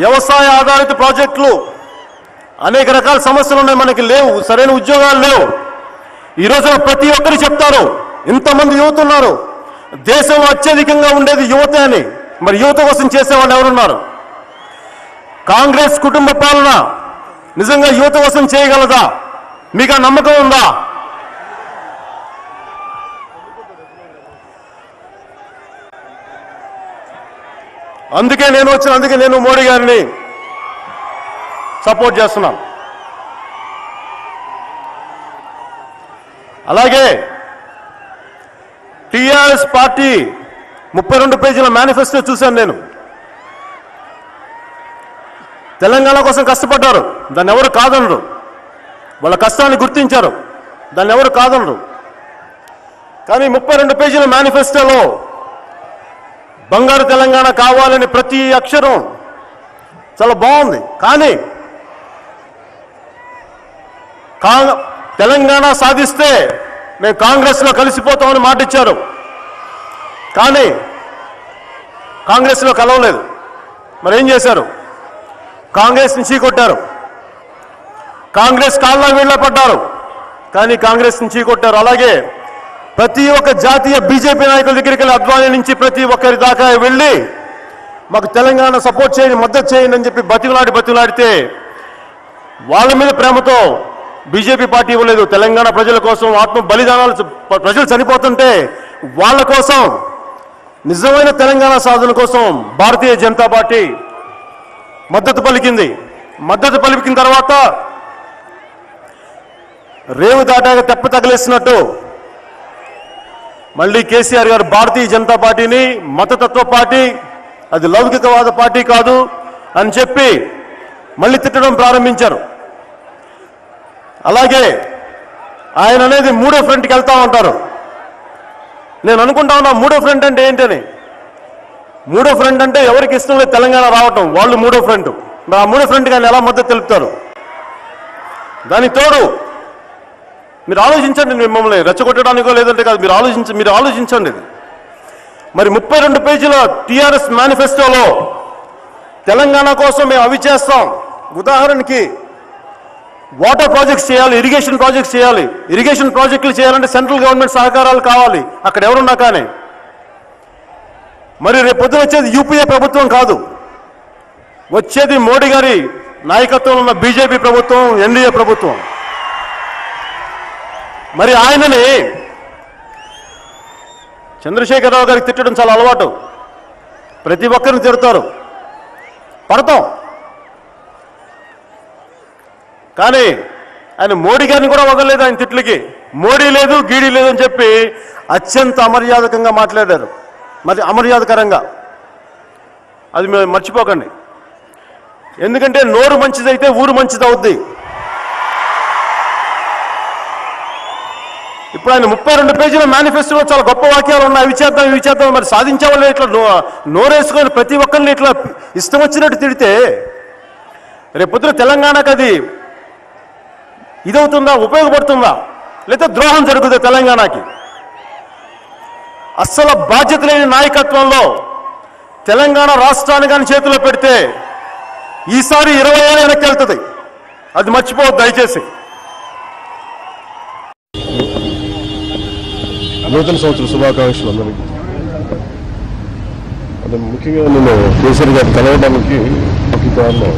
వ్యవసాయ ఆధారిత ప్రాజెక్టులు అనేక రకాల సమస్యలు ఉన్నాయి మనకి లేవు సరైన ఉద్యోగాలు లేవు ఈ రోజు ప్రతి ఒక్కరు చెప్తారు ఇంతమంది యువత ఉన్నారు దేశంలో అత్యధికంగా ఉండేది యువత అని మరి యువత కోసం చేసేవాళ్ళు ఎవరున్నారు కాంగ్రెస్ కుటుంబ పాలన నిజంగా యువత కోసం చేయగలదా మీకు ఆ నమ్మకం ఉందా అందుకే నేను వచ్చిన అందుకే నేను మోడీ గారిని సపోర్ట్ చేస్తున్నాను అలాగే టిఆర్ఎస్ పార్టీ ముప్పై రెండు పేజీల మేనిఫెస్టో చూశాను నేను తెలంగాణ కోసం కష్టపడ్డారు దాన్ని ఎవరు కాదనరు వాళ్ళ కష్టాన్ని గుర్తించారు దాన్ని ఎవరు కాదనరు కానీ ముప్పై రెండు పేజీల మేనిఫెస్టోలో బంగారు తెలంగాణ కావాలని ప్రతి అక్షరం చాలా బాగుంది కానీ కాంగ్ తెలంగాణ సాధిస్తే మేము కాంగ్రెస్లో కలిసిపోతామని మాట ఇచ్చారు కానీ కాంగ్రెస్లో కలవలేదు మరి ఏం చేశారు కాంగ్రెస్ నుంచి కొట్టారు కాంగ్రెస్ కాళ్ళ వీళ్ళ పడ్డారు కానీ కాంగ్రెస్ నుంచి కొట్టారు అలాగే ప్రతి ఒక్క జాతీయ బీజేపీ నాయకుల దగ్గరికి వెళ్ళి అద్వానీ నుంచి ప్రతి ఒక్కరి దాకా వెళ్ళి మాకు తెలంగాణ సపోర్ట్ చేయండి మద్దతు చేయండి అని చెప్పి బతికులాడి బతికులాడితే వాళ్ళ మీద ప్రేమతో బీజేపీ పార్టీ ఇవ్వలేదు తెలంగాణ ప్రజల కోసం ఆత్మ బలిదానాలు చ- ప్రజలు చనిపోతుంటే వాళ్ళ కోసం నిజమైన తెలంగాణ సాధన కోసం భారతీయ జనతా పార్టీ మద్దతు పలికింది మద్దతు పలికిన తర్వాత రేవు దాటాక తెప్ప తగిలేసినట్టు మళ్ళీ కేసీఆర్ గారు భారతీయ జనతా పార్టీని మతతత్వ పార్టీ అది లౌకికవాద పార్టీ కాదు అని చెప్పి మళ్ళీ తిట్టడం ప్రారంభించారు అలాగే ఆయన అనేది మూడో ఫ్రంట్కి వెళ్తా ఉంటారు నేను అనుకుంటా ఉన్నా మూడో ఫ్రంట్ అంటే ఏంటని మూడో ఫ్రంట్ అంటే ఎవరికి ఇష్టం లేదు తెలంగాణ రావటం వాళ్ళు మూడో ఫ్రంట్ మరి ఆ మూడో ఫ్రంట్ కానీ ఎలా మద్దతు తెలుపుతారు దానికి తోడు మీరు ఆలోచించండి మిమ్మల్ని రెచ్చగొట్టడానికో లేదంటే కాదు మీరు ఆలోచించ మీరు ఆలోచించండి ఇది మరి ముప్పై రెండు పేజీల టిఆర్ఎస్ మేనిఫెస్టోలో తెలంగాణ కోసం మేము అవి చేస్తాం ఉదాహరణకి వాటర్ ప్రాజెక్ట్స్ చేయాలి ఇరిగేషన్ ప్రాజెక్ట్స్ చేయాలి ఇరిగేషన్ ప్రాజెక్టులు చేయాలంటే సెంట్రల్ గవర్నమెంట్ సహకారాలు కావాలి అక్కడ ఎవరున్నా కానీ మరి రేపు పొద్దున వచ్చేది యూపీఏ ప్రభుత్వం కాదు వచ్చేది మోడీ గారి నాయకత్వంలో ఉన్న బీజేపీ ప్రభుత్వం ఎన్డీఏ ప్రభుత్వం మరి ఆయనని చంద్రశేఖరరావు గారికి తిట్టడం చాలా అలవాటు ప్రతి ఒక్కరిని తిడతారు పడతాం కానీ ఆయన మోడీ గారిని కూడా వదలలేదు ఆయన తిట్లకి మోడీ లేదు గీడీ లేదు అని చెప్పి అత్యంత అమర్యాదకంగా మాట్లాడారు మరి అమర్యాదకరంగా అది మీరు మర్చిపోకండి ఎందుకంటే నోరు మంచిదైతే ఊరు మంచిది అవుద్ది ఇప్పుడు ఆయన ముప్పై రెండు పేజీల మేనిఫెస్టోలో చాలా గొప్ప వాక్యాలు ఉన్నాయి అవి చేద్దాం ఇవి చేద్దాం మరి సాధించే వాళ్ళు ఇట్లా నో- నోరేసుకొని ప్రతి ఒక్కరిని ఇట్లా ఇష్టం వచ్చినట్టు తిడితే రేపొద్దున తెలంగాణకు అది ఇదవుతుందా ఉపయోగపడుతుందా లేదా ద్రోహం జరుగుతుంది తెలంగాణకి అస్సలు బాధ్యత లేని నాయకత్వంలో తెలంగాణ రాష్ట్రాన్ని కానీ చేతిలో పెడితే ఈసారి ఇరవై ఏళ్ళు వెనక్కి వెళ్తుంది అది మర్చిపోవద్దు దయచేసి నూతన సంవత్సర శుభాకాంక్షలు అందరికీ అంటే ముఖ్యంగా నేను కేసరి గారిని కలవడానికి ఒక కారణం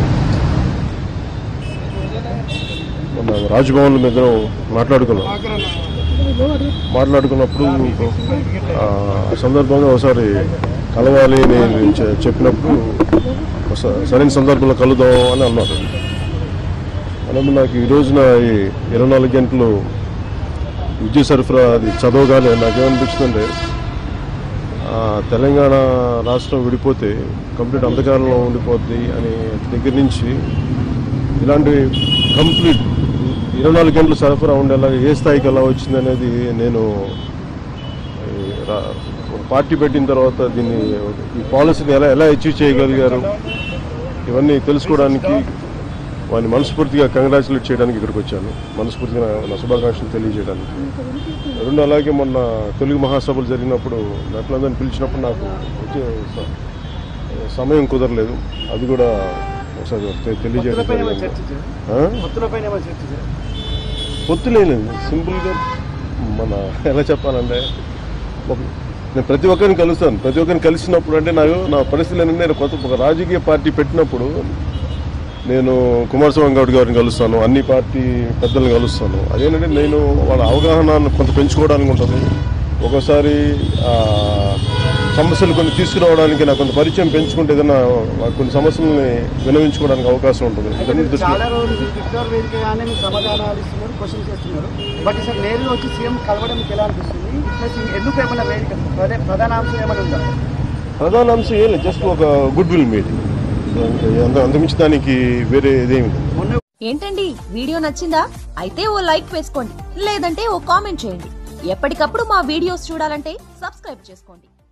మన రాజ్భవన్లో మీద మాట్లాడుకున్నాం మాట్లాడుకున్నప్పుడు ఆ సందర్భంగా ఒకసారి కలవాలి అని చె- చెప్పినప్పుడు స- సరైన సందర్భంలో కలుద్దాం అని అన్నారు అన్నప్పుడు నాకు ఈ రోజున ఈ ఇరవై నాలుగు గంటలు విద్యుత్ సరఫరా అది చదవగానే నాకేమనిపించిందంటే ఆ, తెలంగాణ రాష్ట్రం విడిపోతే కంప్లీట్ అంధకారంలో ఉండిపోద్ది అని దగ్గర నుంచి ఇలాంటి కంప్లీట్ ఇరవై నాలుగు గంటలు సరఫరా ఉండేలా ఏ స్థాయికి ఎలా వచ్చింది అనేది నేను ఈ రా- ఒక పార్టీ పెట్టిన తర్వాత దీన్ని ఈ పాలసీని ఎలా ఎలా అచీవ్ చేయగలిగారు ఇవన్నీ తెలుసుకోవడానికి వారిని మనస్ఫూర్తిగా కంగ్రాచులేట్ చేయడానికి ఇక్కడికి వచ్చాను మనస్ఫూర్తిగా నా- నా శుభాకాంక్షలు తెలియజేయడానికి రెండు అలాగే మొన్న తెలుగు మహాసభలు జరిగినప్పుడు నటులందరినీ పిలిచినప్పుడు నాకు వచ్చే స- సమయం కుదరలేదు అది కూడా ఒకసారి తె- తెలియజేయడం పొత్తులపైన ఏమైనా జరిగింది. చర్చించారు ఆ? పొత్తులపైన ఏమైనా చర్చించారు పొత్తు లేదు సింపుల్గా మన ఎలా చెప్పాలంటే ఒక- నేను ప్రతి ఒక్కరిని కలుస్తాను ప్రతి ఒక్కరిని కలిసినప్పుడు అంటే నాకు నా పరిస్థితులు ఏంటంటే నేను కొత్త ఒక రాజకీయ పార్టీ పెట్టినప్పుడు నేను కుమారస్వామి గౌడ్ గారిని కలుస్తాను అన్ని పార్టీ పెద్దల్ని కలుస్తాను అదేంటంటే నేను వాళ్ళ అవగాహన కొంత పెంచుకోవడానికి ఉంటుంది ఒక్కోసారి ఆ, సమస్యలు కొన్ని తీసుకురావడానికి నాకు కొంత పరిచయం పెంచుకుంటే ఏదైనా కొన్ని సమస్యల్ని వినవించుకోవడానికి అవకాశం ఉంటుంది అయితే ఇవన్నీ మీరు దృష్టిలో చాలా రోజుల నుంచి ట్విట్టర్ వేదికగానే మీకు సమాధానాలు ఇస్తున్నారు క్వశ్చన్ చేస్తున్నారు బట్ ఈసారి నేరుగా వచ్చి సీఎం కలవడం మీకు ఎలా అనిపిస్తుంది ప్లస్ ఎందుకు ఏమైనా వేదిక ప్రధా- ప్రధాన అంశం ఏమైనా ఉందా ప్రధాన అంశం ఏం లేదు జస్ట్ ఒక గుడ్ విల్ మీటింగ్ అంత అంతమించి దానికి వేరే ఇదేమి లేదు మొన్న ఏంటండి వీడియో నచ్చిందా అయితే ఓ లైక్ వేసుకోండి లేదంటే ఓ కామెంట్ చేయండి ఎప్పటికప్పుడు మా వీడియోస్ చూడాలంటే సబ్స్క్రైబ్ చేసుకోండి